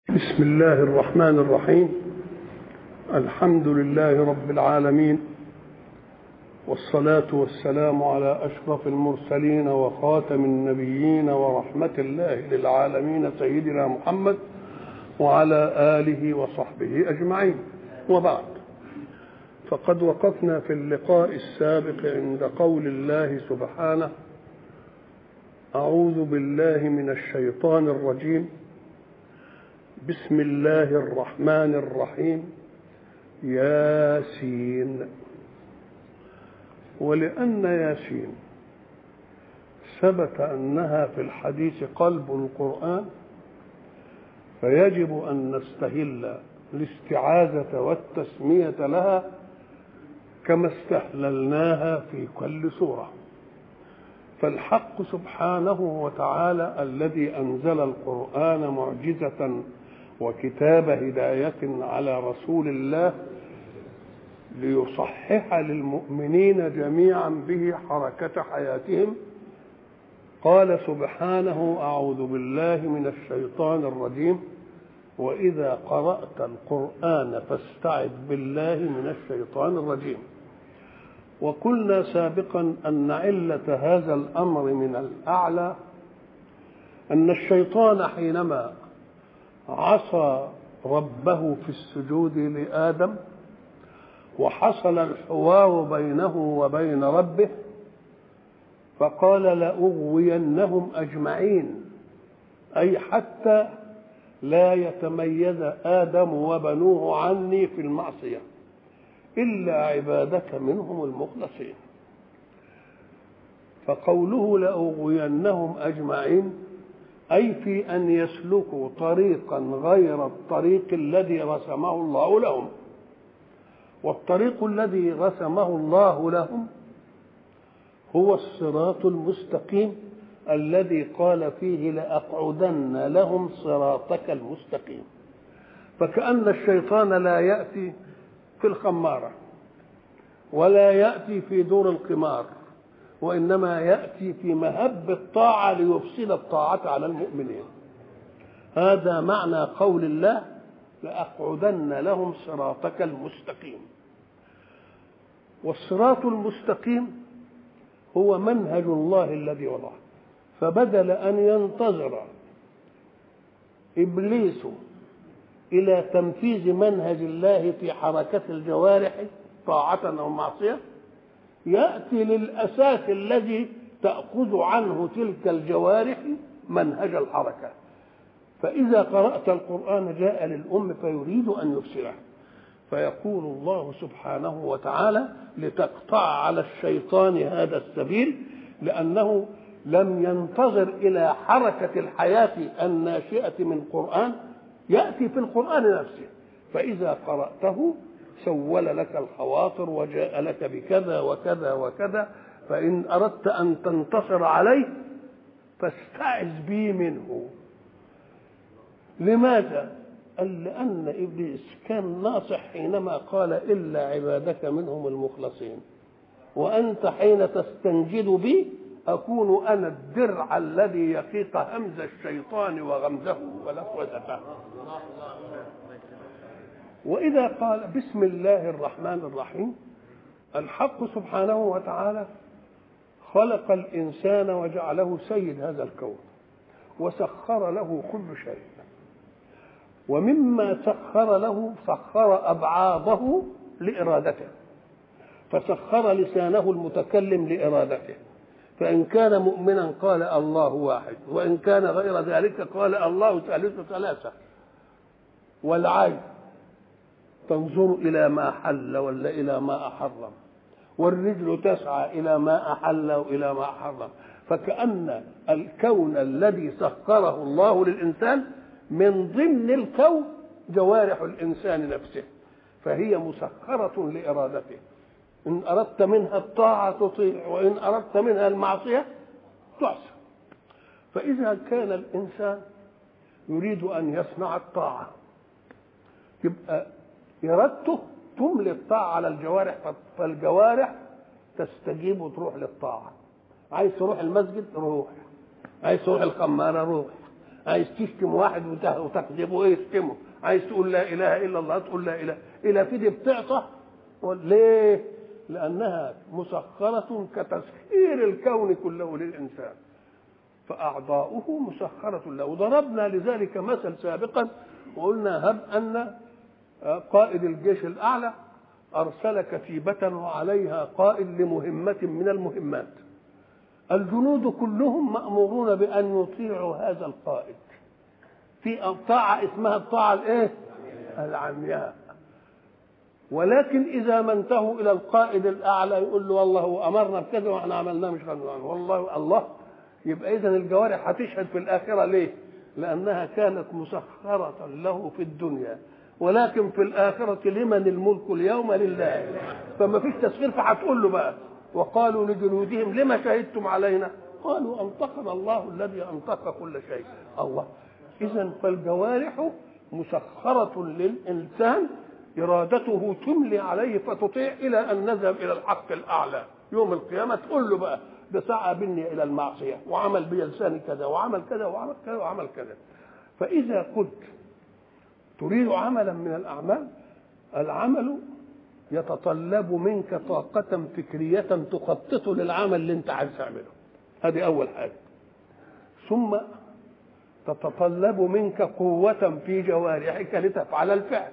بسم الله الرحمن الرحيم الحمد لله رب العالمين والصلاة والسلام على أشرف المرسلين وخاتم النبيين ورحمة الله للعالمين سيدنا محمد وعلى آله وصحبه أجمعين وبعد فقد وقفنا في اللقاء السابق عند قول الله سبحانه أعوذ بالله من الشيطان الرجيم بسم الله الرحمن الرحيم ياسين ولأن ياسين ثبت أنها في الحديث قلب القرآن فيجب أن نستهل الاستعاذة والتسمية لها كما استهللناها في كل سورة فالحق سبحانه وتعالى الذي أنزل القرآن معجزة وكتاب هداية على رسول الله ليصحح للمؤمنين جميعا به حركة حياتهم قال سبحانه أعوذ بالله من الشيطان الرجيم وإذا قرأت القرآن فاستعذ بالله من الشيطان الرجيم وقلنا سابقا أن علة هذا الأمر من الأعلى أن الشيطان حينما عصى ربه في السجود لآدم وحصل الحوار بينه وبين ربه فقال لأغوينهم أجمعين أي حتى لا يتميز آدم وبنوه عني في المعصية إلا عبادك منهم المخلصين فقوله لأغوينهم أجمعين أي في أن يسلكوا طريقا غير الطريق الذي رسمه الله لهم والطريق الذي رسمه الله لهم هو الصراط المستقيم الذي قال فيه لأقعدن لهم صراطك المستقيم فكأن الشيطان لا يأتي في الخمارة ولا يأتي في دور القمار وإنما يأتي في مهب الطاعة ليفسد الطاعة على المؤمنين هذا معنى قول الله لأقعدن لهم صراطك المستقيم والصراط المستقيم هو منهج الله الذي وضعه فبدل أن ينتظر إبليس إلى تنفيذ منهج الله في حركة الجوارح طاعة أو معصية يأتي للأساس الذي تأخذ عنه تلك الجوارح منهج الحركة فإذا قرأت القرآن جاء للأم فيريد أن يفسره فيقول الله سبحانه وتعالى لتقطع على الشيطان هذا السبيل لأنه لم ينتظر إلى حركة الحياة الناشئة من قرآن يأتي في القرآن نفسه فإذا قرأته سول لك الخواطر وجاء لك بكذا وكذا وكذا فإن أردت أن تنتصر عليه فاستعذ بي منه لماذا؟ قال لأن إبليس كان ناصح حينما قال إلا عبادك منهم المخلصين وأنت حين تستنجد بي أكون أنا الدرع الذي يقيق همز الشيطان وغمزه ولفوزته وإذا قال بسم الله الرحمن الرحيم الحق سبحانه وتعالى خلق الإنسان وجعله سيد هذا الكون وسخر له كل شيء ومما سخر له سخر أبعاضه لإرادته فسخر لسانه المتكلم لإرادته فإن كان مؤمنا قال الله واحد وإن كان غير ذلك قال الله ثالث ثلاثة والعين تنظر إلى ما حل ولا إلى ما أحرم والرجل تسعى إلى ما أحل وإلى ما حرم فكأن الكون الذي سخره الله للإنسان من ضمن الكون جوارح الإنسان نفسه فهي مسخرة لإرادته إن أردت منها الطاعة تطيع وإن أردت منها المعصية تعصى فإذا كان الإنسان يريد أن يصنع الطاعة يبقى إرادته تملي الطاعة على الجوارح فالجوارح تستجيب وتروح للطاعة عايز تروح المسجد روح عايز تروح الخمارة روح عايز تشتم واحد وتكذبه ايه يشتمه عايز تقول لا اله الا الله تقول لا اله الى في دي بتعطى ليه لانها مسخره كتسخير الكون كله للانسان فاعضاؤه مسخره له وضربنا لذلك مثل سابقا وقلنا هب ان قائد الجيش الاعلى ارسل كتيبه وعليها قائد لمهمه من المهمات الجنود كلهم مامورون بان يطيعوا هذا القائد في طاعه اسمها الطاعه الايه العمياء ولكن اذا ما انتهوا الى القائد الاعلى يقول له والله هو امرنا بكذا واحنا عملناه مش غنوان والله الله يبقى اذا الجوارح هتشهد في الاخره ليه لانها كانت مسخره له في الدنيا ولكن في الآخرة لمن الملك اليوم لله فما فيش تسخير فهتقول له بقى وقالوا لجلودهم لما شهدتم علينا قالوا أنطقنا الله الذي أنطق كل شيء الله إذا فالجوارح مسخرة للإنسان إرادته تملي عليه فتطيع إلى أن نذهب إلى الحق الأعلى يوم القيامة تقول له بقى ده سعى بني إلى المعصية وعمل بلساني كذا وعمل كذا وعمل كذا وعمل كذا فإذا قلت تريد عملا من الأعمال العمل يتطلب منك طاقة فكرية تخطط للعمل اللي أنت عايز تعمله هذه أول حاجة ثم تتطلب منك قوة في جوارحك لتفعل الفعل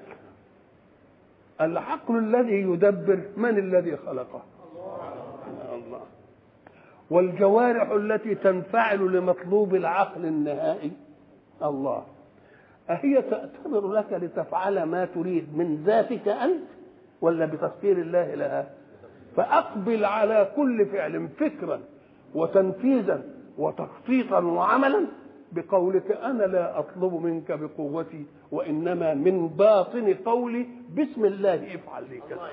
العقل الذي يدبر من الذي خلقه الله والجوارح التي تنفعل لمطلوب العقل النهائي الله أهي تأتمر لك لتفعل ما تريد من ذاتك أنت ولا بتسخير الله لها فأقبل على كل فعل فكرا وتنفيذا وتخطيطا وعملا بقولك أنا لا أطلب منك بقوتي وإنما من باطن قولي بسم الله افعل لي كذا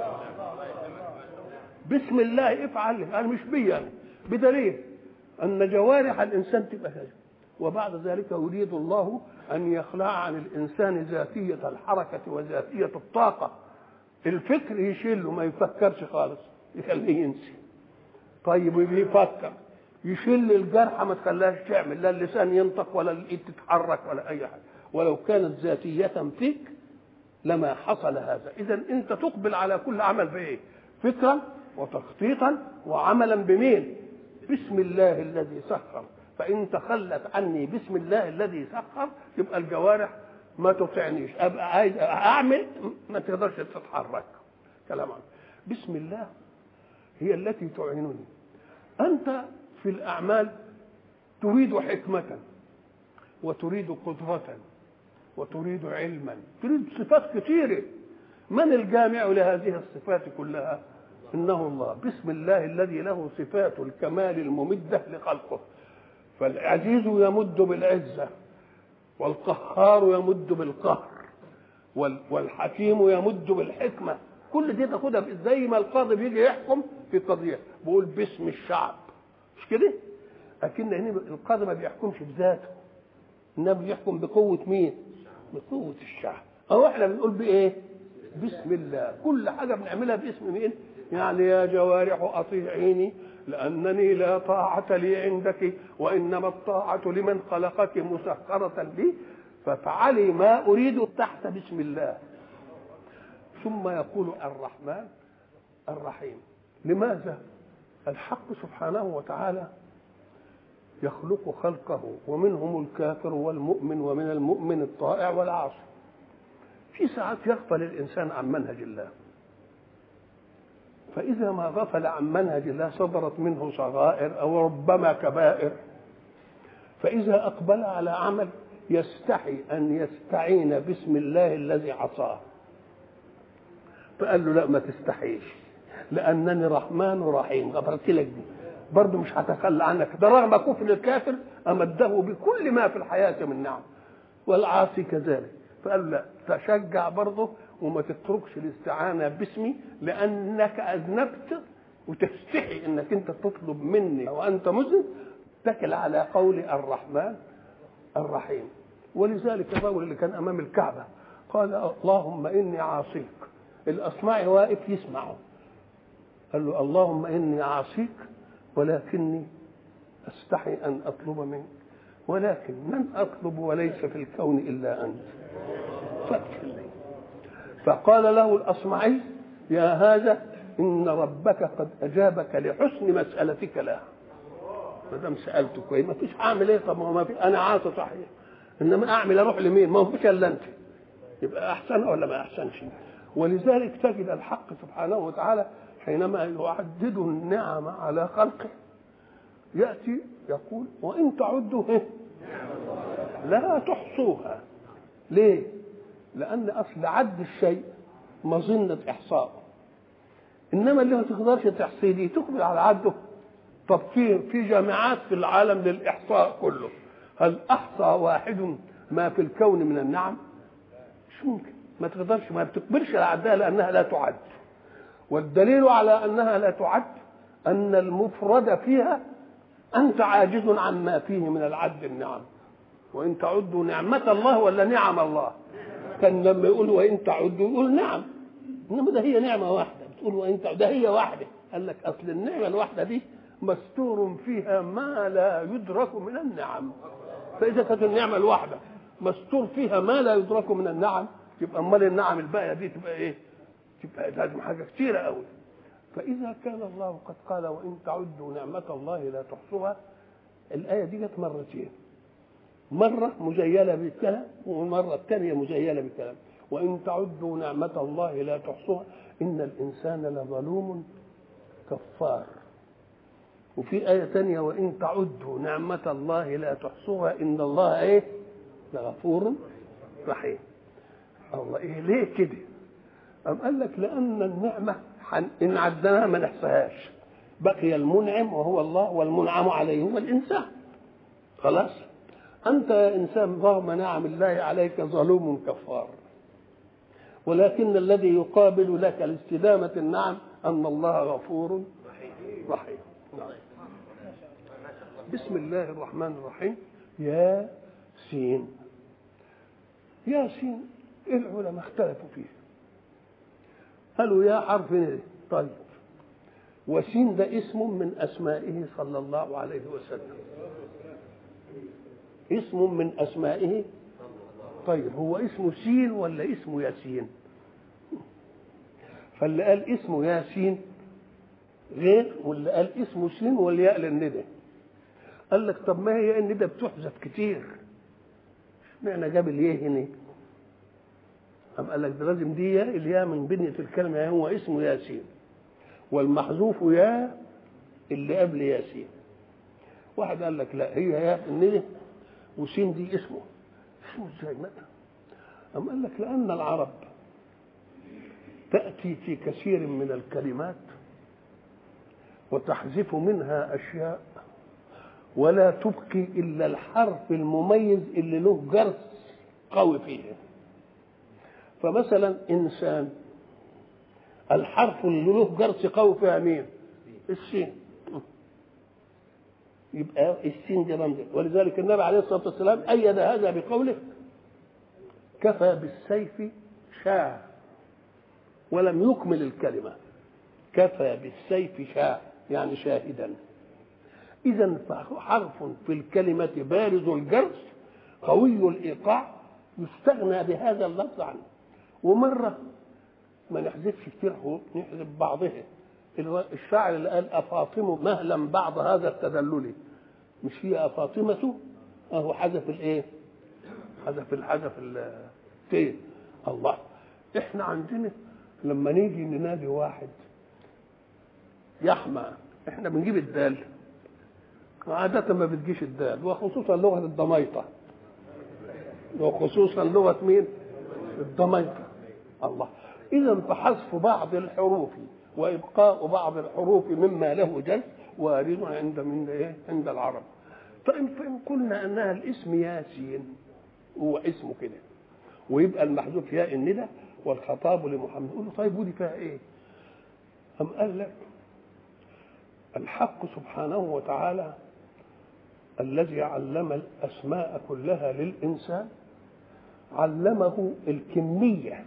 بسم الله افعل لي أنا مش بي يعني بدليل أن جوارح الإنسان تبقى كذا وبعد ذلك يريد الله أن يخلع عن الإنسان ذاتية الحركة وذاتية الطاقة الفكر يشيله ما يفكرش خالص يخليه ينسي طيب بيفكر يشيل الجرحى ما تخليهاش تعمل لا اللسان ينطق ولا الايد تتحرك ولا اي حاجه ولو كانت ذاتيه فيك لما حصل هذا اذا انت تقبل على كل عمل بايه فكرا وتخطيطا وعملا بمين بسم الله الذي سخر فان تخلت عني بسم الله الذي سخر يبقى الجوارح ما تطعنيش ابقى عايز اعمل ما تقدرش تتحرك كلام عنه بسم الله هي التي تعينني انت في الاعمال تريد حكمه وتريد قدره وتريد علما تريد صفات كثيره من الجامع لهذه الصفات كلها انه الله بسم الله الذي له صفات الكمال الممده لخلقه فالعزيز يمد بالعزه والقهار يمد بالقهر والحكيم يمد بالحكمه كل دي تاخدها زي ما القاضي بيجي يحكم في قضيه بيقول باسم الشعب مش كده؟ لكن هنا القاضي ما بيحكمش بذاته انما بيحكم بقوه مين؟ بقوه الشعب او احنا بنقول بايه؟ بسم الله كل حاجه بنعملها باسم مين؟ يعني يا جوارح اطيعيني لانني لا طاعه لي عندك وانما الطاعه لمن خلقك مسخره لي فافعلي ما اريد تحت بسم الله ثم يقول الرحمن الرحيم لماذا الحق سبحانه وتعالى يخلق خلقه ومنهم الكافر والمؤمن ومن المؤمن الطائع والعاصي في ساعات يغفل الانسان عن منهج الله فاذا ما غفل عن منهج الله صدرت منه صغائر او ربما كبائر فاذا اقبل على عمل يستحي ان يستعين باسم الله الذي عصاه فقال له لا ما تستحيش لانني رحمن رحيم غفرت لك دي برضه مش هتخلى عنك ده رغم كفر الكافر امده بكل ما في الحياه من نعم والعاصي كذلك فقال لا تشجع برضه وما تتركش الاستعانه باسمي لانك اذنبت وتستحي انك انت تطلب مني وانت مذنب اتكل على قول الرحمن الرحيم ولذلك الرجل اللي كان امام الكعبه قال اللهم اني عاصيك الاصمعي واقف يسمعه قال له اللهم اني عاصيك ولكني استحي ان اطلب منك ولكن من أطلب وليس في الكون إلا أنت فاغفر لي فقال له الأصمعي يا هذا إن ربك قد أجابك لحسن مسألتك له ما دام سألته كويس ما فيش أعمل إيه طب ما هو ما في أنا عاطي صحيح إنما أعمل أروح لمين ما هو فيش إلا أنت يبقى أحسن ولا ما أحسنش ولذلك تجد الحق سبحانه وتعالى حينما يعدد النعم على خلقه يأتي يقول وإن تعدوا إيه؟ لا تحصوها ليه؟ لأن أصل عد الشيء مظنة إحصاء إنما اللي ما تقدرش تحصيه دي تقبل على عده طب في في جامعات في العالم للإحصاء كله هل أحصى واحد ما في الكون من النعم؟ مش ممكن ما تقدرش ما بتقبلش على عدها لأنها لا تعد والدليل على أنها لا تعد أن المفرد فيها أنت عاجز عن ما فيه من العد النعم وإن تعدوا نعمة الله ولا نعم الله كان لما يقول وإن تعدوا يقول نعم إنما ده هي نعمة واحدة بتقول وإن تعدوا ده هي واحدة قال لك أصل النعمة الواحدة دي مستور فيها ما لا يدرك من النعم فإذا كانت النعمة الواحدة مستور فيها ما لا يدرك من النعم يبقى أمال النعم الباقية دي تبقى إيه؟ تبقى لازم حاجة كتيرة قوي فإذا كان الله قد قال وإن تعدوا نعمة الله لا تحصوها الآية دي جت مرتين مرة مزيلة بالكلام والمرة الثانية مزيلة بالكلام وإن تعدوا نعمة الله لا تحصوها إن الإنسان لظلوم كفار وفي آية ثانية وإن تعدوا نعمة الله لا تحصوها إن الله إيه لغفور رحيم الله إيه ليه كده أم قال لك لأن النعمة إن عدناها ما نحصيهاش بقي المنعم وهو الله والمنعم عليه هو الإنسان خلاص أنت يا إنسان رغم نعم الله عليك ظلوم كفار ولكن الذي يقابل لك لاستدامة النعم أن الله غفور رحيم نعم. بسم الله الرحمن الرحيم يا سين يا سين العلماء اختلفوا فيه قالوا يا حرف ايه طيب وسين ده اسم من اسمائه صلى الله عليه وسلم اسم من اسمائه طيب هو اسمه سين ولا اسمه ياسين فاللي قال اسمه ياسين غير واللي قال اسمه سين والياء للندى قال لك طب ما هي الندى بتحذف كتير اشمعنى جاب الياء هنا أم قال لك ده لازم دي ياء الياء من بنية الكلمة هو اسمه ياسين والمحذوف يا اللي قبل ياسين واحد قال لك لا هي ياء الندى وسين دي اسمه اسمه ازاي متى أم قال لك لأن العرب تأتي في كثير من الكلمات وتحذف منها أشياء ولا تبقي إلا الحرف المميز اللي له جرس قوي فيه فمثلا إنسان الحرف اللي له جرس قوي فيها مين؟ السين يبقى السين دي رمز ولذلك النبي عليه الصلاه والسلام ايد هذا بقوله كفى بالسيف شاع ولم يكمل الكلمه كفى بالسيف شاع يعني شاهدا اذا فحرف في الكلمه بارز الجرس قوي الايقاع يستغنى بهذا اللفظ عنه ومره ما نحذفش كتير حروف نحذف بعضها الشاعر اللي قال أفاطم مهلا بعض هذا التدلل مش هي أفاطمة أهو حذف الإيه؟ حذف الحذف التين الله إحنا عندنا لما نيجي ننادي واحد يحمى إحنا بنجيب الدال عادة ما بتجيش الدال وخصوصا لغة الضميطة وخصوصا لغة مين؟ الضميطة الله إذا فحذف بعض الحروف وابقاء بعض الحروف مما له جل وارد عند من ايه عند العرب طيب فان قلنا انها الاسم ياسين هو اسمه كده ويبقى المحذوف ياء الندى والخطاب لمحمد يقول له طيب ودي فيها ايه؟ أم قال لك الحق سبحانه وتعالى الذي علم الأسماء كلها للإنسان علمه الكمية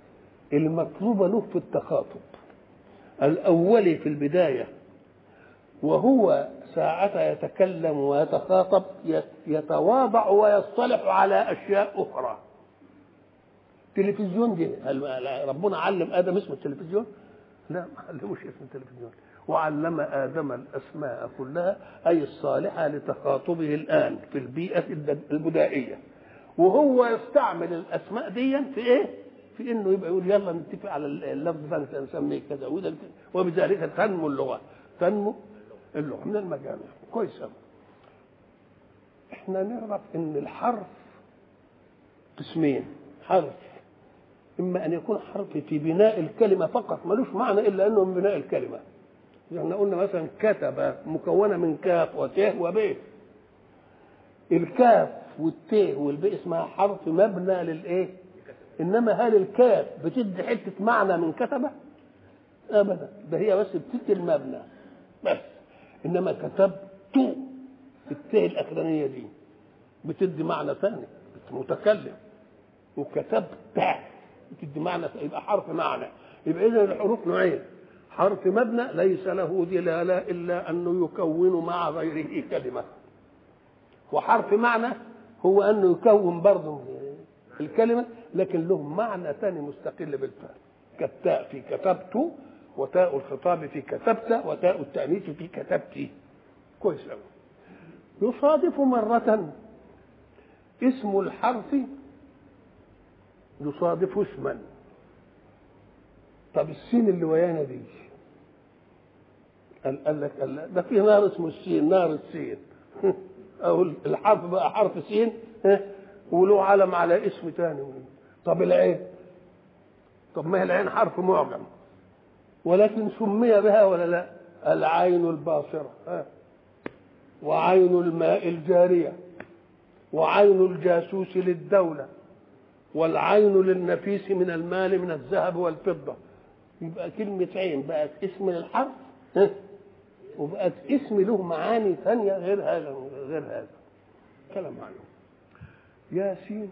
المطلوبة له في التخاطب الأولي في البداية وهو ساعة يتكلم ويتخاطب يتواضع ويصطلح على أشياء أخرى التلفزيون دي ربنا علم آدم اسم التلفزيون لا ما علموش اسم التلفزيون وعلم آدم الأسماء كلها أي الصالحة لتخاطبه الآن في البيئة البدائية وهو يستعمل الأسماء دي في إيه؟ في إنه يبقى يقول يلا نتفق على اللفظ ده نسميه كذا وده وبذلك تنمو اللغة تنمو اللغة من المجامع كويس أوي احنا نعرف ان الحرف قسمين حرف اما ان يكون حرف في بناء الكلمه فقط ملوش معنى الا انه من بناء الكلمه يعني قلنا مثلا كتب مكونه من كاف وت وب الكاف والت والب اسمها حرف مبنى للايه انما هل الكاف بتدي حته معنى من كتبه ابدا ده هي بس بتدي المبنى بس انما كتبت التاء الاخرانيه دي بتدي معنى ثاني متكلم وكتبت بتدي معنى يبقى حرف معنى يبقى اذا الحروف نوعين حرف مبنى ليس له دلاله الا انه يكون مع غيره كلمه وحرف معنى هو انه يكون برضه الكلمه لكن له معنى ثاني مستقل بالفعل كالتاء في كتبت وتاء الخطاب في كتبت وتاء التانيث في كتبت كويس قوي يصادف مرة اسم الحرف يصادف اسما طب السين اللي ويانا دي قال, قال لك قال ده في نار اسمه السين نار السين او الحرف بقى حرف سين وله علم على اسم تاني طب العين طب ما هي العين حرف معجم ولكن سمي بها ولا لا العين الباصرة وعين الماء الجارية وعين الجاسوس للدولة والعين للنفيس من المال من الذهب والفضة يبقى كلمة عين بقت اسم للحرف وبقت اسم له معاني ثانية غير هذا غير هذا كلام معلوم ياسين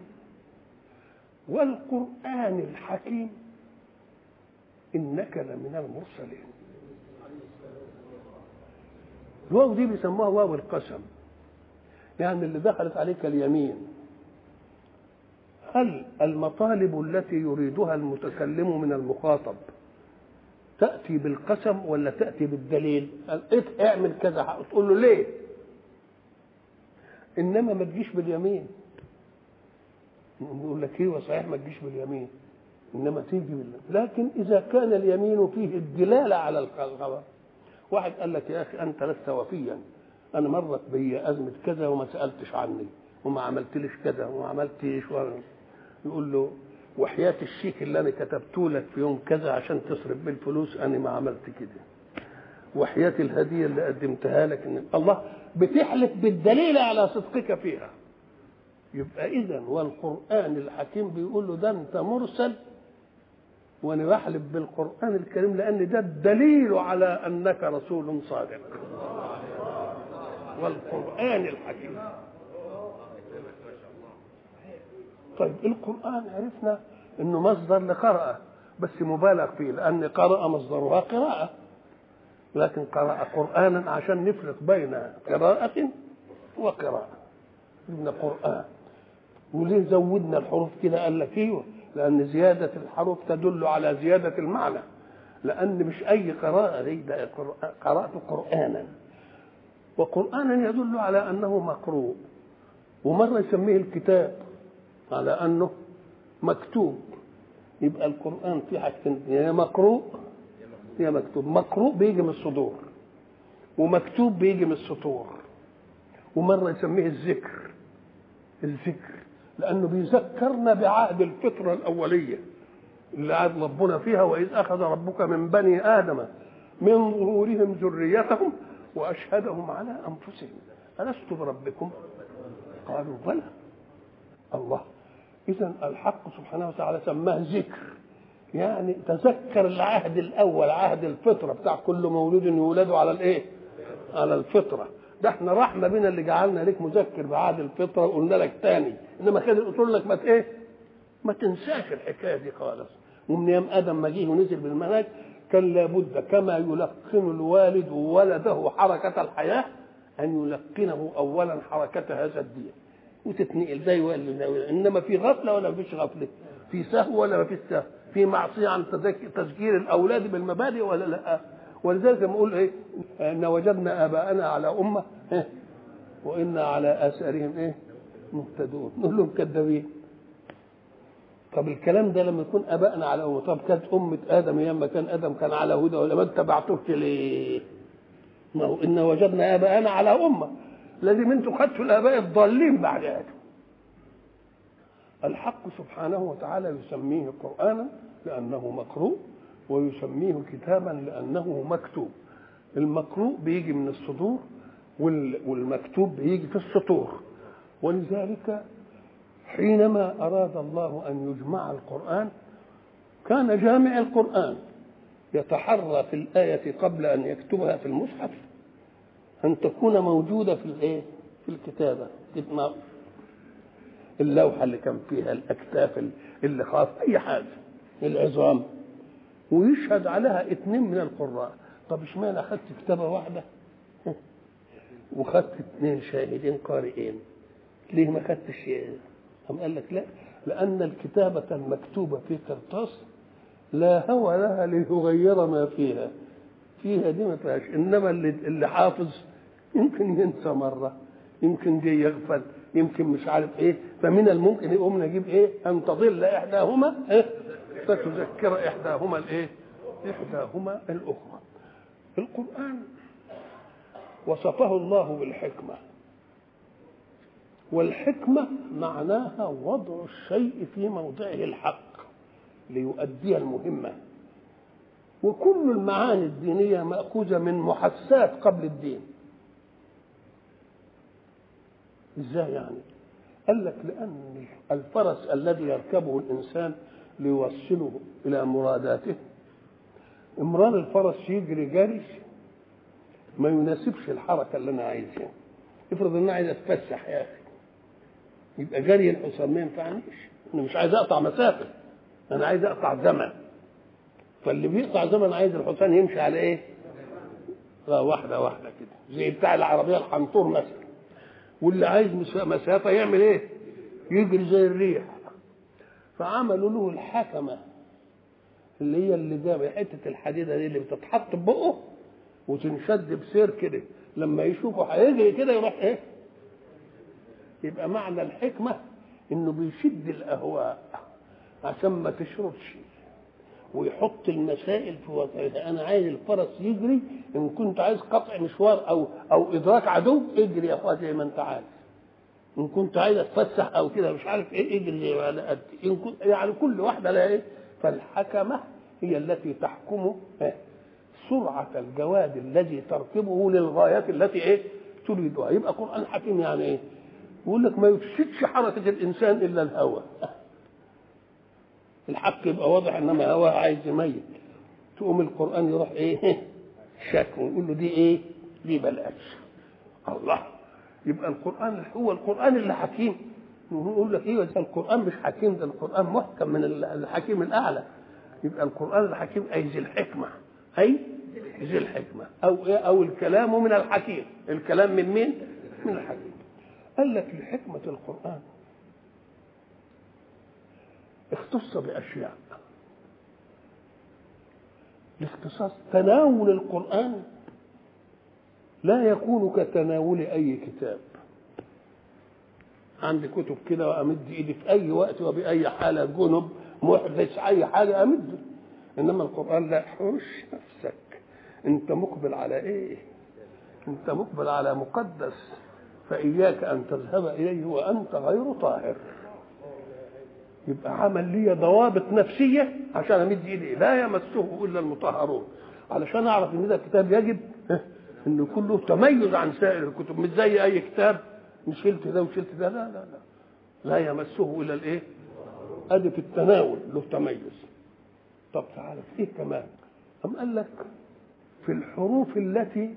والقرآن الحكيم إنك لمن المرسلين الواو دي بيسموها واو القسم يعني اللي دخلت عليك اليمين هل المطالب التي يريدها المتكلم من المخاطب تأتي بالقسم ولا تأتي بالدليل اعمل كذا تقول له ليه إنما ما تجيش باليمين يقول لك ايوه صحيح ما تجيش باليمين انما تيجي بالله لكن اذا كان اليمين فيه الدلاله على الخبر واحد قال لك يا اخي انت لست وفيا انا مرت بي ازمه كذا وما سالتش عني وما عملتليش كذا وما عملتيش و... يقول له وحياة الشيك اللي انا كتبته لك في يوم كذا عشان تصرف بالفلوس انا ما عملت كده وحياة الهدية اللي قدمتها لك إن الله بتحلف بالدليل على صدقك فيها يبقى إذا والقرآن الحكيم بيقول له ده أنت مرسل وأنا بحلف بالقرآن الكريم لأن ده الدليل على أنك رسول صادق والقرآن الحكيم طيب القرآن عرفنا انه مصدر لقراءة بس مبالغ فيه لأن قرأ مصدرها قراءة لكن قرأ قرآنا عشان نفرق بين قراءة وقراءة جبنا قرآن وليه زودنا الحروف كده قال لك ايوه لأن زيادة الحروف تدل على زيادة المعنى لأن مش أي قراءة دي ده قرأت قرآنا وقرآنا يدل على أنه مقروء ومرة يسميه الكتاب على أنه مكتوب يبقى القرآن فيه حاجتين يا مقروء يا مكتوب مقروء بيجي من الصدور ومكتوب بيجي من السطور ومرة يسميه الذكر الذكر لأنه بيذكرنا بعهد الفطرة الأولية اللي عاد ربنا فيها وإذ أخذ ربك من بني آدم من ظهورهم ذريتهم وأشهدهم على أنفسهم ألست بربكم قالوا بلى الله إذا الحق سبحانه وتعالى سماه ذكر يعني تذكر العهد الأول عهد الفطرة بتاع كل مولود يولد على الإيه؟ على الفطرة ده احنا رحمة بنا اللي جعلنا لك مذكر بعهد الفطرة وقلنا لك تاني إنما كده قلت لك ما إيه؟ ما تنساش الحكاية دي خالص ومن يوم آدم ما جه ونزل بالمنهج كان لابد كما يلقن الوالد ولده حركة الحياة أن يلقنه أولا حركة هذا الدين وتتنقل ده يولي إنما في غفلة ولا فيش غفلة في سهو ولا ما فيش سهو في معصية عن تذكير الأولاد بالمبادئ ولا لا ولذلك لما أقول إيه إن وجدنا آباءنا على أمة إيه وإنا على آثارهم إيه مهتدون نقول لهم كذابين طب الكلام ده لما يكون ابائنا على امه طب كانت امه ادم ايام ما كان ادم كان على هدى ولا ما اتبعتوش ليه؟ ما هو ان وجدنا اباءنا على امه لازم انتم خدتوا الاباء الضالين بعد ادم الحق سبحانه وتعالى يسميه قرانا لانه مقروء ويسميه كتابا لانه مكتوب المقروء بيجي من الصدور والمكتوب بيجي في السطور ولذلك حينما أراد الله أن يجمع القرآن كان جامع القرآن يتحرى في الآية قبل أن يكتبها في المصحف أن تكون موجودة في الإيه؟ في الكتابة اللوحة اللي كان فيها الأكتاف اللي خاف أي حاجة العظام ويشهد عليها اثنين من القراء طب اشمعنى أخذت كتابة واحدة وخدت اثنين شاهدين قارئين ليه ما خدتش أم قال لك لا لأن الكتابة المكتوبة في قرطاس لا هوى لها ليغير ما فيها فيها دي ما فيهاش إنما اللي, اللي حافظ يمكن ينسى مرة يمكن جاي يغفل يمكن مش عارف ايه فمن الممكن يقوم نجيب ايه ان تضل احداهما ايه فتذكر احداهما الايه احداهما الاخرى القران وصفه الله بالحكمه والحكمة معناها وضع الشيء في موضعه الحق ليؤدي المهمة وكل المعاني الدينية مأخوذة من محسات قبل الدين ازاي يعني قال لك لأن الفرس الذي يركبه الإنسان ليوصله إلى مراداته امرار الفرس يجري جري ما يناسبش الحركة اللي أنا عايزها افرض ان انا عايز اتفسح يا اخي يبقى جري الحصان ما ينفعنيش انا مش عايز اقطع مسافه انا عايز اقطع زمن فاللي بيقطع زمن عايز الحصان يمشي على ايه؟ لا واحده واحده كده زي بتاع العربيه الحنطور مثلا واللي عايز مسافه يعمل ايه؟ يجري زي الريح فعملوا له الحكمه اللي هي اللي جاب حته الحديده دي اللي بتتحط بقه وتنشد بسير كده لما يشوفه هيجري كده يروح ايه؟ يبقى معنى الحكمة انه بيشد الاهواء عشان ما تشردش ويحط المسائل في وضعها انا عايز الفرس يجري ان كنت عايز قطع مشوار او او ادراك عدو اجري يا اخويا زي ما انت عايز ان كنت عايز اتفسح او كده مش عارف ايه اجري زي ما انا قد ان كنت يعني كل واحده لها ايه فالحكمه هي التي تحكم سرعه الجواد الذي تركبه للغايات التي ايه تريدها يبقى قران حكيم يعني ايه يقول لك ما يفسدش حركة الإنسان إلا الهوى الحق يبقى واضح إنما هواه عايز يميت تقوم القرآن يروح إيه شك ويقول له دي إيه دي بلاش الله يبقى القرآن هو القرآن اللي حكيم يقول لك ايه القرآن مش حكيم ده القرآن محكم من الحكيم الأعلى يبقى القرآن الحكيم أي ذي الحكمة أي ذي الحكمة أو إيه أو الكلام من الحكيم الكلام من مين؟ من الحكيم قال لك لحكمة القرآن اختص بأشياء الاختصاص تناول القرآن لا يكون كتناول أي كتاب عندي كتب كده وأمد إيدي في أي وقت وبأي حالة جنب محدث أي حاجة أمد إنما القرآن لا حوش نفسك أنت مقبل على إيه؟ أنت مقبل على مقدس فإياك أن تذهب إليه وأنت غير طاهر يبقى عمل لي ضوابط نفسية عشان أمد إيدي لا يمسه إلا المطهرون علشان أعرف إن ده كتاب يجب إنه كله تميز عن سائر الكتب مش زي أي كتاب مش شلت ده وشلت ده لا لا لا لا يمسه إلا الإيه؟ أدي في التناول له تميز طب تعالى في إيه كمان؟ أم قال لك في الحروف التي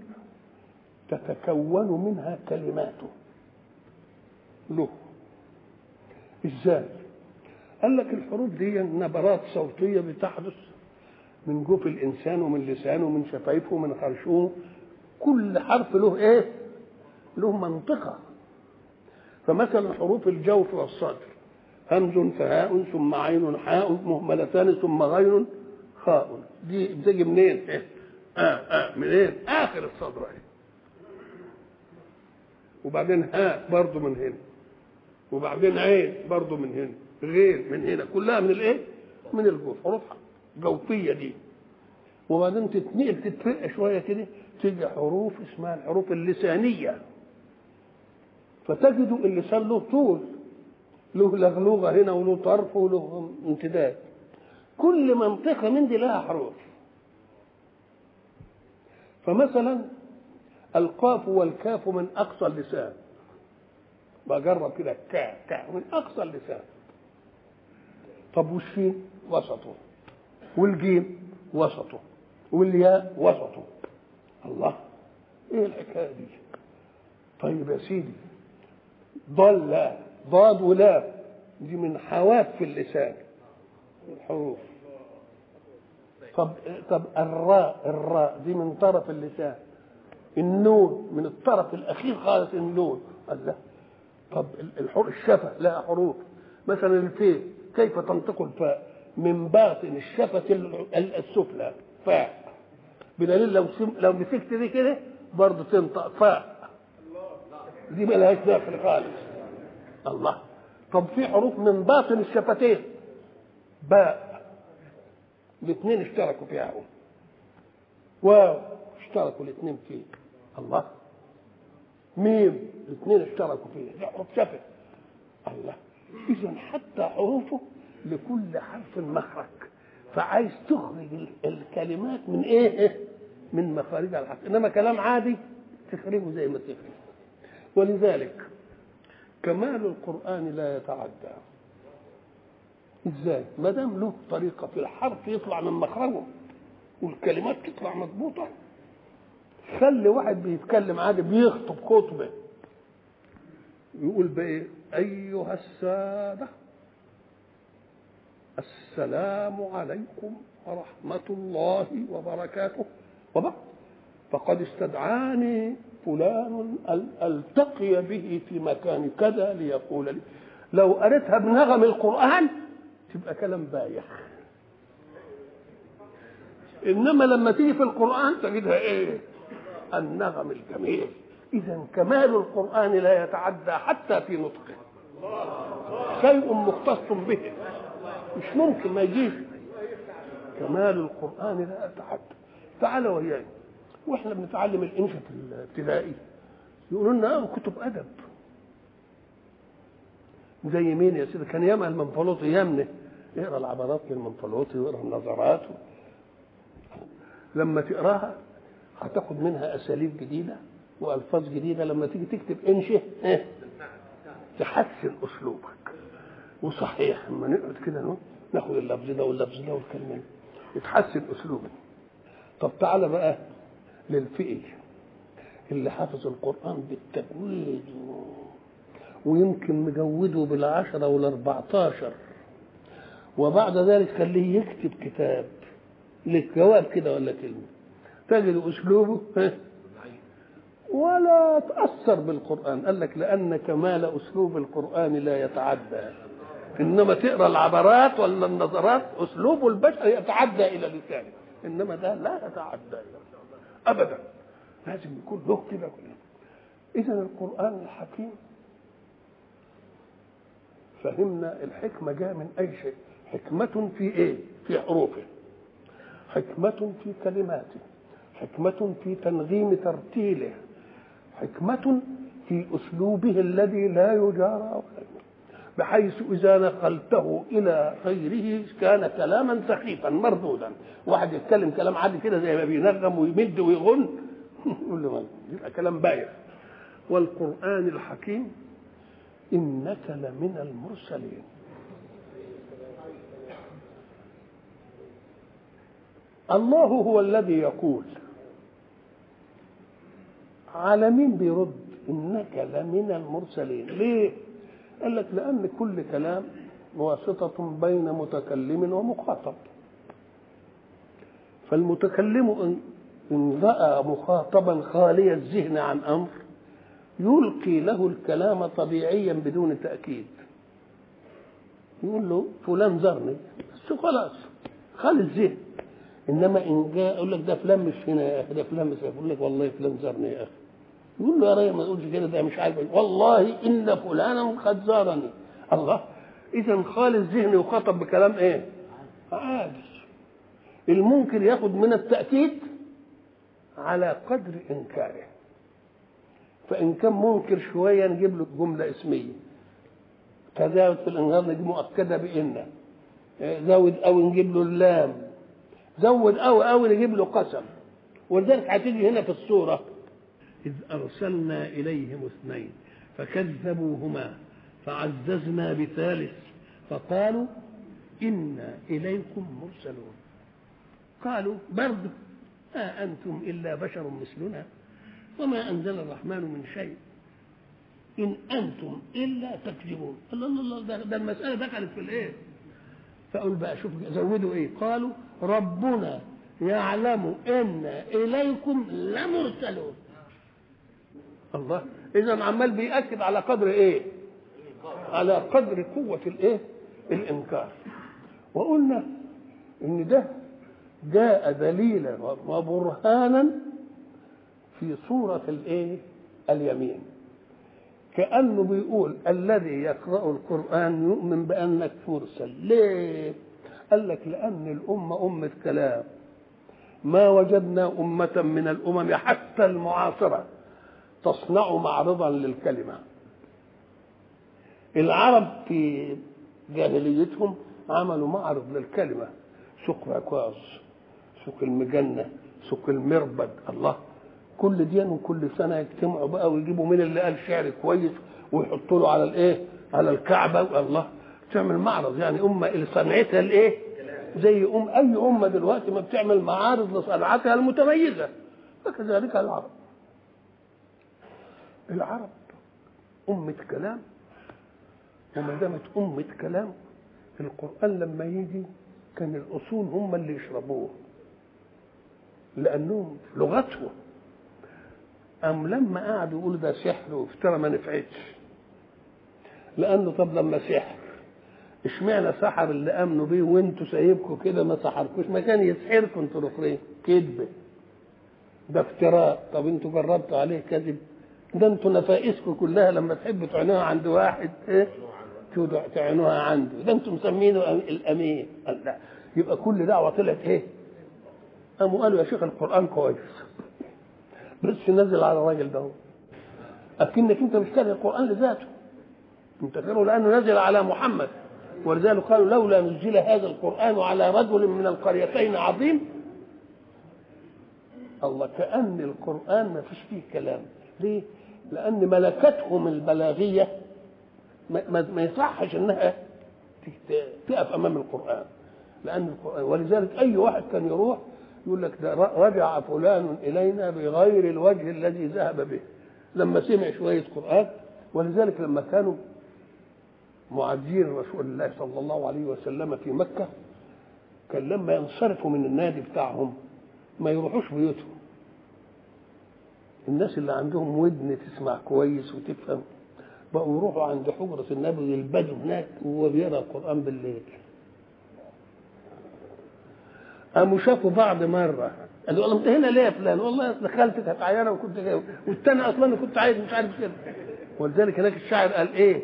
تتكون منها كلماته له ازاي قال لك الحروف دي نبرات صوتية بتحدث من جوف الانسان ومن لسانه ومن شفايفه ومن خرشومه كل حرف له ايه له منطقه فمثلا حروف الجوف والصدر همز فهاء ثم عين حاء مهملتان ثم غين خاء دي بتيجي منين؟ إيه؟ آه آه منين؟ آخر الصدر اهي وبعدين هاء برضه من هنا وبعدين عين برضه من هنا غين من هنا كلها من الايه؟ من الجوف حروف جوفية دي وبعدين تتنقل تترقى شوية كده تيجي حروف اسمها الحروف اللسانية فتجد اللسان له طول له لغلوغة هنا وله طرف وله امتداد كل منطقة من دي لها حروف فمثلا القاف والكاف من أقصى اللسان بجرب كده كا كا من أقصى اللسان طب والشين وسطه والجيم وسطه والياء وسطه الله ايه الحكايه دي طيب يا سيدي ضل ضاد ولا دي من حواف في اللسان الحروف طب طب الراء الراء دي من طرف اللسان النون من الطرف الاخير خالص النون الله طب الحروف الشفه لها حروف مثلا الفاء كيف تنطق الفاء من باطن الشفة السفلى فاء بدليل لو سم... لو مسكت دي كده برضه تنطق فاء دي ما لهاش داخل خالص الله طب في حروف من باطن الشفتين باء الاثنين اشتركوا فيها واو اشتركوا الاثنين فيه الله ميم الاثنين اشتركوا فيه دي حروف شفه الله اذا حتى حروفه لكل حرف مخرج فعايز تخرج الكلمات من ايه من مخارجها الحق انما كلام عادي تخرجه زي ما تخرج ولذلك كمال القران لا يتعدى ازاي ما دام له طريقه في الحرف يطلع من مخرجه والكلمات تطلع مضبوطه خلي واحد بيتكلم عادي بيخطب خطبه يقول بايه ايها الساده السلام عليكم ورحمة الله وبركاته وبعد فقد استدعاني فلان أن ألتقي به في مكان كذا ليقول لي لو قريتها بنغم القرآن تبقى كلام بايخ إنما لما تيجي في القرآن تجدها إيه النغم الجميل إذا كمال القرآن لا يتعدى حتى في نطقه شيء مختص به مش ممكن ما يجيش كمال القرآن لا يتعدى تعالى وياي واحنا بنتعلم الانشا في الابتدائي يقولوا لنا اه كتب ادب زي مين يا سيدي كان ياما المنفلوطي يمنه يقرا العبارات للمنفلوطي ويقرا النظرات لما تقراها هتاخد منها اساليب جديده والفاظ جديده لما تيجي تكتب انشئ إيه؟ تحسن اسلوبك وصحيح اما نقعد كده ناخد اللفظ ده واللفظ ده والكلمه يتحسن اسلوبا طب تعالى بقى للفئي اللي حافظ القران بالتجويد ويمكن مجوده بالعشرة والأربعتاشر وبعد ذلك خليه يكتب كتاب للجواب كده ولا كلمة تجد أسلوبه ولا تأثر بالقرآن قال لك لأن كمال أسلوب القرآن لا يتعدى إنما تقرأ العبارات ولا النظرات أسلوب البشر يتعدى إلى لسانه إنما ده لا يتعدى إلى أبدا لازم يكون له كده إذا القرآن الحكيم فهمنا الحكمة جاء من أي شيء حكمة في إيه؟ في حروفه حكمة في كلماته حكمة في تنظيم ترتيله حكمة في أسلوبه الذي لا يجارى ولا بحيث إذا نقلته إلى غيره كان كلاما سخيفا مردودا واحد يتكلم كلام عادي كده زي ما بينغم ويمد ويغن يقول له يبقى كلام بايخ والقرآن الحكيم إنك لمن المرسلين الله هو الذي يقول على مين بيرد إنك لمن المرسلين ليه قال لك لأن كل كلام واسطة بين متكلم ومخاطب فالمتكلم إن, إن رأى مخاطبا خالي الذهن عن أمر يلقي له الكلام طبيعيا بدون تأكيد يقول له فلان زرني بس خلاص خلي الذهن انما ان جاء يقول لك ده فلان مش هنا يا اخي ده فلان مش هنا يقول لك والله فلان زارني يا اخي يقول له يا راجل ما تقولش كده ده مش عارف والله ان فلانا قد زارني الله اذا خالي الذهن يخاطب بكلام ايه؟ عادي الممكن ياخد من التاكيد على قدر انكاره فان كان منكر شويه نجيب له جمله اسميه تزاوج في الانذار نجيب مؤكده بان زود او نجيب له اللام زود او او نجيب له قسم ولذلك هتيجي هنا في الصوره اذ ارسلنا اليهم اثنين فكذبوهما فعززنا بثالث فقالوا انا اليكم مرسلون قالوا برد ما انتم الا بشر مثلنا وما انزل الرحمن من شيء ان انتم الا تكذبون الله الله الله ده, ده المساله دخلت في الايه فاقول بقى شوف زودوا ايه قالوا ربنا يعلم ان اليكم لمرسلون الله اذا عمال بيأكد على قدر ايه على قدر قوة الايه الانكار وقلنا ان ده جاء دليلا وبرهانا في صورة الايه اليمين كأنه بيقول الذي يقرأ القرآن يؤمن بأنك مرسل ليه قال لك لأن الأمة أمة كلام ما وجدنا أمة من الأمم حتى المعاصرة تصنع معرضا للكلمة العرب في جاهليتهم عملوا معرض للكلمة سوق عكاظ سوق المجنة سوق المربد الله كل دين وكل سنة يجتمعوا بقى ويجيبوا مين اللي قال شعر كويس ويحطوا له على الايه على الكعبة الله تعمل معرض يعني أمة اللي صنعتها الايه زي أم أي أمة دلوقتي ما بتعمل معارض لصنعتها المتميزة فكذلك العرب العرب أمة كلام وما دامت أمة كلام القرآن لما يجي كان الأصول هم اللي يشربوه لأنهم لغتهم أم لما قعدوا يقولوا ده سحر وافترى ما نفعتش لأنه طب لما سحر اشمعنى سحر اللي امنوا بيه وانتوا سايبكم كده ما سحركوش ما كان يسحركم انتوا الاخرين كذب ده افتراء طب انتوا جربتوا عليه كذب ده انتوا نفائسكم كلها لما تحبوا تعينوها عند واحد ايه تعينوها عنده ده انتوا مسمينه الامين قال لا يبقى كل دعوه طلعت ايه قاموا قالوا يا شيخ القران كويس بس نزل على الراجل ده اكنك انت مش كاره القران لذاته انت كاره لانه نزل على محمد ولذلك قالوا لولا نزل هذا القرآن على رجل من القريتين عظيم الله كأن القرآن ما فيش فيه كلام ليه؟ لأن ملكتهم البلاغية ما, ما, ما يصحش إنها تقف أمام القرآن لأن القرآن ولذلك أي واحد كان يروح يقول لك ده رجع فلان إلينا بغير الوجه الذي ذهب به لما سمع شوية قرآن ولذلك لما كانوا معادين رسول الله صلى الله عليه وسلم في مكة كان لما ينصرفوا من النادي بتاعهم ما يروحوش بيوتهم الناس اللي عندهم ودن تسمع كويس وتفهم بقوا يروحوا عند حجرة النبي يلبدوا هناك وهو بيقرا القرآن بالليل قاموا شافوا بعض مرة قالوا والله انت هنا ليه يا فلان؟ والله دخلت كانت عيانة وكنت جاي والتاني أصلا كنت عايز مش عارف كده ولذلك هناك الشاعر قال إيه؟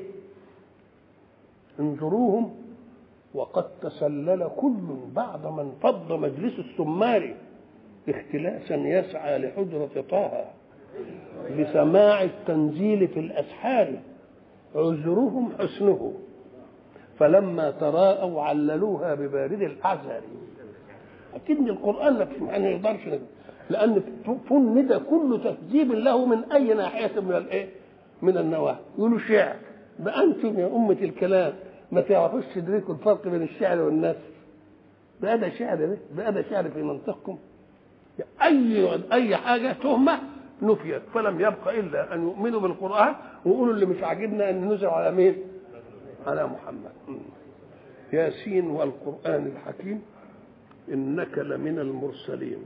انظروهم وقد تسلل كل بعد من فض مجلس السمار اختلاسا يسعى لحجرة طه لسماع التنزيل في الأسحار عذرهم حسنه فلما تراءوا عللوها ببارد الأعذار أكيد القرآن ما يقدرش لأن فند كل تكذيب له من أي ناحية من الإيه؟ من النواحي يقولوا شعر ده أنتم يا أمة الكلام ما تعرفوش تدركوا الفرق بين الشعر والنثر بقى ده شعر ده بقى ده شعر في منطقكم اي اي حاجه تهمه نفيت فلم يبق الا ان يؤمنوا بالقران ويقولوا اللي مش عاجبنا ان نزل على مين؟ على محمد ياسين والقران الحكيم إنك لمن المرسلين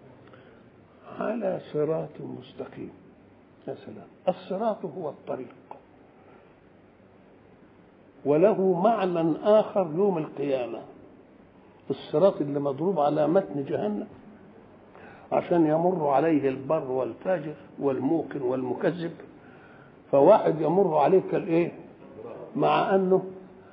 على صراط مستقيم يا سلام الصراط هو الطريق وله معنى آخر يوم القيامة الصراط اللي مضروب على متن جهنم عشان يمر عليه البر والفاجر والموقن والمكذب فواحد يمر عليه كالايه مع انه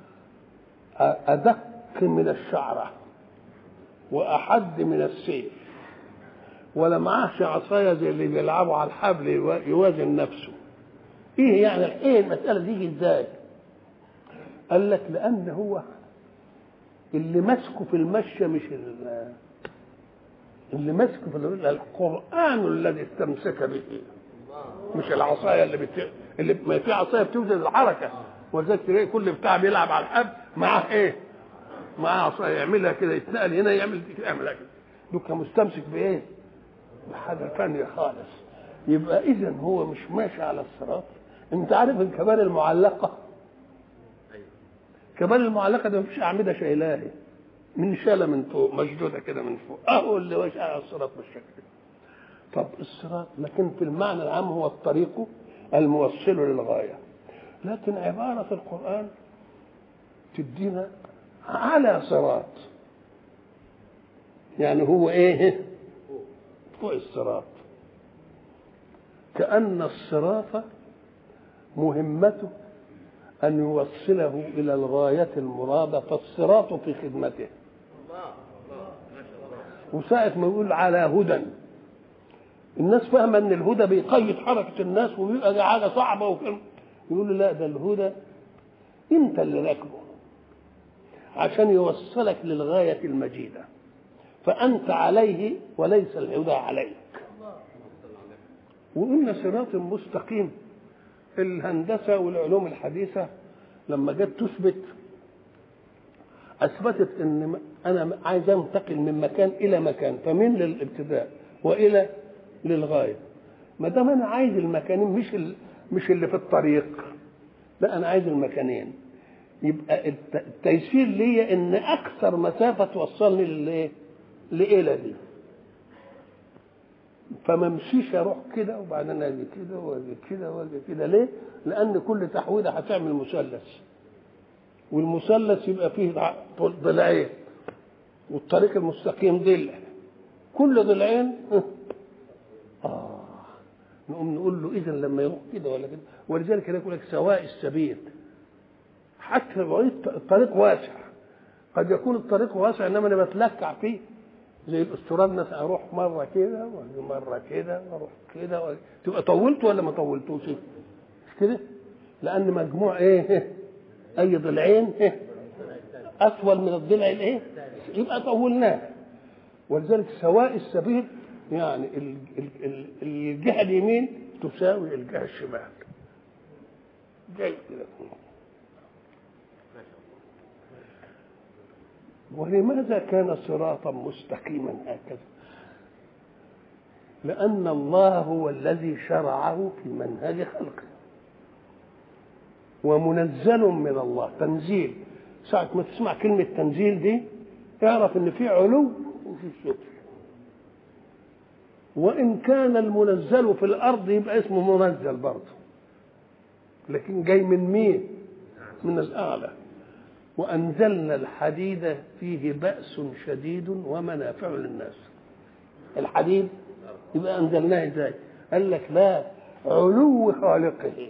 ادق من الشعره واحد من السيف ولا معاهش عصايه زي اللي بيلعبوا على الحبل يوازن نفسه ايه يعني ايه المساله دي ازاي قال لك لان هو اللي ماسكه في المشي مش اللي ماسكه في القران الذي استمسك به مش العصايه اللي بت... اللي ما في عصايه بتوزن الحركه ولذلك تلاقي كل بتاع بيلعب على الحب معاه ايه؟ معاه عصايه يعملها كده يتنقل هنا يعمل يعملها كده دوكا مستمسك بايه؟ بحاجه ثانيه خالص يبقى اذا هو مش ماشي على الصراط انت عارف الكبار المعلقه كبار المعلقه ده مفيش اعمده شايلاها من شاله من فوق مشدوده كده من فوق اهو اللي ماشي على الصراط بالشكل ده طب الصراط لكن في المعنى العام هو الطريق الموصل للغايه لكن عباره القران تدينا على صراط يعني هو ايه فوق الصراط كأن الصراط مهمته أن يوصله إلى الغاية المرادة فالصراط في خدمته وساعة ما يقول على هدى الناس فاهمة أن الهدى بيقيد حركة الناس وبيبقى دي حاجة صعبة وكلام يقول له لا ده الهدى أنت اللي راكبه عشان يوصلك للغاية المجيدة فأنت عليه وليس الهدى عليك وقلنا صراط مستقيم الهندسة والعلوم الحديثة لما جت تثبت أثبتت إن أنا عايز أنتقل من مكان إلى مكان فمن للابتداء وإلى للغاية ما دام أنا عايز المكانين مش مش اللي في الطريق لا أنا عايز المكانين يبقى التيسير ليا ان اكثر مسافه توصلني للايه؟ لإلى دي فما امشيش اروح كده وبعدين اجي كده واجي كده واجي كده ليه؟ لان كل تحويله هتعمل مثلث والمثلث يبقى فيه ضلعين والطريق المستقيم ضلع كل ضلعين اه نقوم نقول له اذا لما يروح كده ولا كده ولذلك يقول لك سواء السبيل حتى بعيد الطريق واسع قد يكون الطريق واسع انما انا بتلكع فيه زي الاستراد مثلا اروح مره كده واجي مره كده واروح كده وأجي. تبقى طولت ولا ما طولتوش؟ مش كده؟ لان مجموع ايه؟ اي ضلعين إيه؟ اطول من الضلع الايه؟ يبقى طولناه ولذلك سواء السبيل يعني الجهه اليمين تساوي الجهه الشمال جاي كده ولماذا كان صراطا مستقيما هكذا لأن الله هو الذي شرعه في منهج خلقه ومنزل من الله تنزيل ساعة ما تسمع كلمة تنزيل دي اعرف ان في علو وفي سفل وإن كان المنزل في الأرض يبقى اسمه منزل برضه لكن جاي من مين؟ من الأعلى وأنزلنا الحديد فيه بأس شديد ومنافع للناس الحديد يبقى أنزلناه إزاي قال لك لا علو خالقه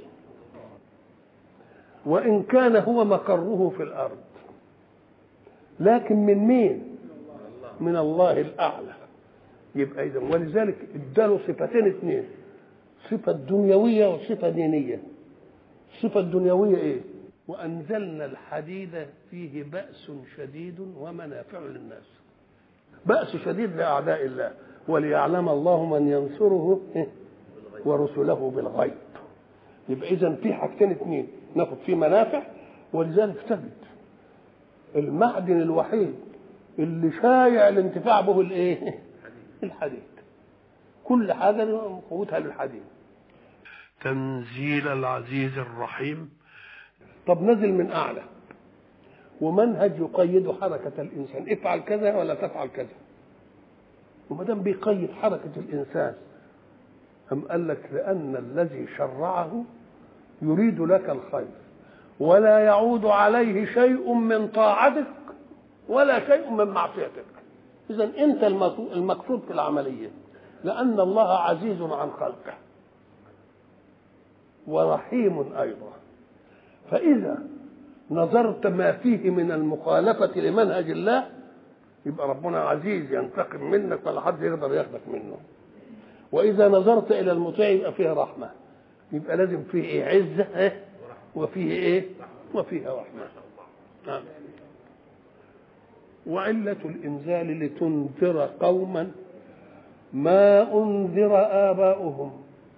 وإن كان هو مقره في الأرض لكن من مين من الله الأعلى يبقى إذا ولذلك اداله صفتين اثنين صفة دنيوية وصفة دينية الصفة الدنيوية إيه وأنزلنا الحديد فيه بأس شديد ومنافع للناس بأس شديد لأعداء الله وليعلم الله من ينصره ورسله بالغيب يبقى إذا في حاجتين اثنين ناخد فيه منافع ولذلك تجد المعدن الوحيد اللي شايع الانتفاع به الايه؟ الحديد كل حاجه قوتها للحديد تنزيل العزيز الرحيم طب نزل من اعلى ومنهج يقيد حركة الإنسان افعل كذا ولا تفعل كذا وما دام بيقيد حركة الإنسان أم قال لك لأن الذي شرعه يريد لك الخير ولا يعود عليه شيء من طاعتك ولا شيء من معصيتك إذا أنت المقصود في العملية لأن الله عزيز عن خلقه ورحيم أيضا فإذا نظرت ما فيه من المخالفة لمنهج الله يبقى ربنا عزيز ينتقم منك ولا حد يقدر ياخدك منه وإذا نظرت إلى المطيع يبقى فيه رحمة يبقى لازم فيه إيه عزة وفيه إيه وفيها رحمة نعم وعلة الإنزال لتنذر قوما ما أنذر آباؤهم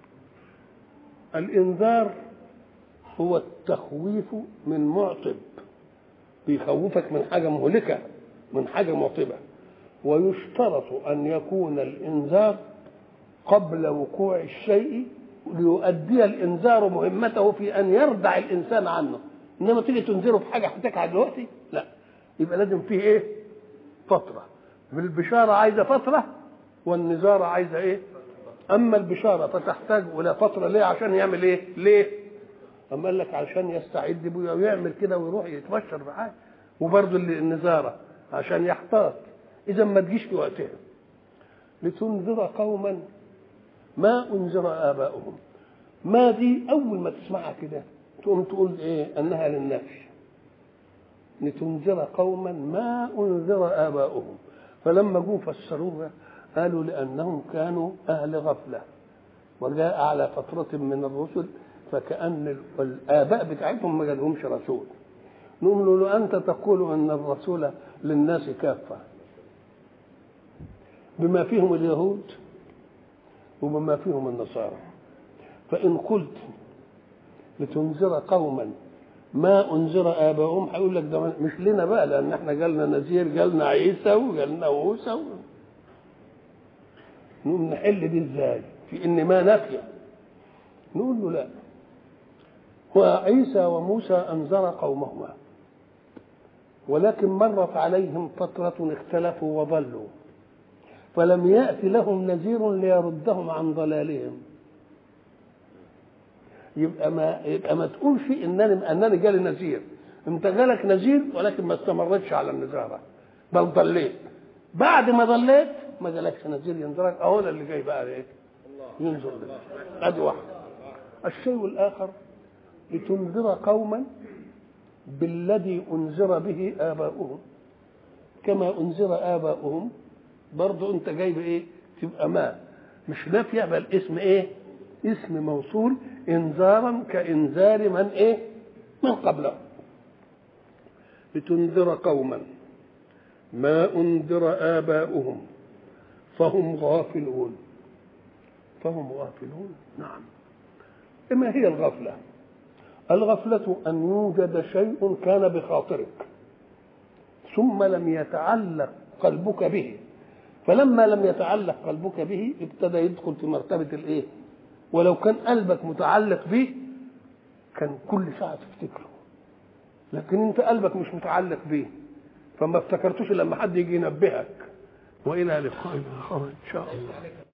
الإنذار هو التخويف من معطب بيخوفك من حاجة مهلكة من حاجة معطبة ويشترط أن يكون الإنذار قبل وقوع الشيء ليؤدي الإنذار مهمته في أن يردع الإنسان عنه إنما تيجي تنذره في حاجة هتقع دلوقتي لا يبقى لازم فيه إيه فترة البشارة عايزة فترة والنذارة عايزة إيه أما البشارة فتحتاج إلى فترة ليه عشان يعمل إيه ليه أما قال لك عشان يستعد بيه ويعمل كده ويروح يتبشر بحاجة وبرضه النزارة عشان يحتاط إذا ما تجيش في وقتها لتنذر قوما ما أنذر آباؤهم ما دي أول ما تسمعها كده تقوم تقول إيه أنها للنفي لتنذر قوما ما أنذر آباؤهم فلما جم فسروها قالوا لأنهم كانوا أهل غفلة وجاء على فترة من الرسل فكأن الآباء بتاعتهم ما جالهمش رسول نقول له لو أنت تقول أن الرسول للناس كافة بما فيهم اليهود وبما فيهم النصارى فإن قلت لتنذر قوما ما أنذر آباؤهم هيقول لك ده مش لنا بقى لأن احنا جالنا نذير جالنا عيسى وجالنا موسى و... نقوم نحل دي ازاي؟ في إن ما نافية نقول له لا وعيسى وموسى أنذر قومهما ولكن مرت عليهم فترة اختلفوا وضلوا فلم يأت لهم نذير ليردهم عن ضلالهم يبقى ما يبقى ما تقولش انني انني جالي نذير انت جالك نذير ولكن ما استمرتش على النذاره بل ضليت بعد ما ضليت ما جالكش نذير ينذرك اهو اللي جاي بقى ايه ينذر لك ادي واحد الشيء الاخر لتنذر قوما بالذي انذر به اباؤهم كما انذر اباؤهم برضه انت جايب ايه تبقى ما مش نافيه بل اسم ايه اسم موصول انذارا كانذار من ايه من قبله لتنذر قوما ما انذر اباؤهم فهم غافلون فهم غافلون نعم ما هي الغفله الغفله ان يوجد شيء كان بخاطرك ثم لم يتعلق قلبك به فلما لم يتعلق قلبك به ابتدى يدخل في مرتبة الايه ولو كان قلبك متعلق به كان كل ساعة تفتكره لكن انت قلبك مش متعلق به فما افتكرتوش لما حد يجي ينبهك والى لقاء اخر ان شاء الله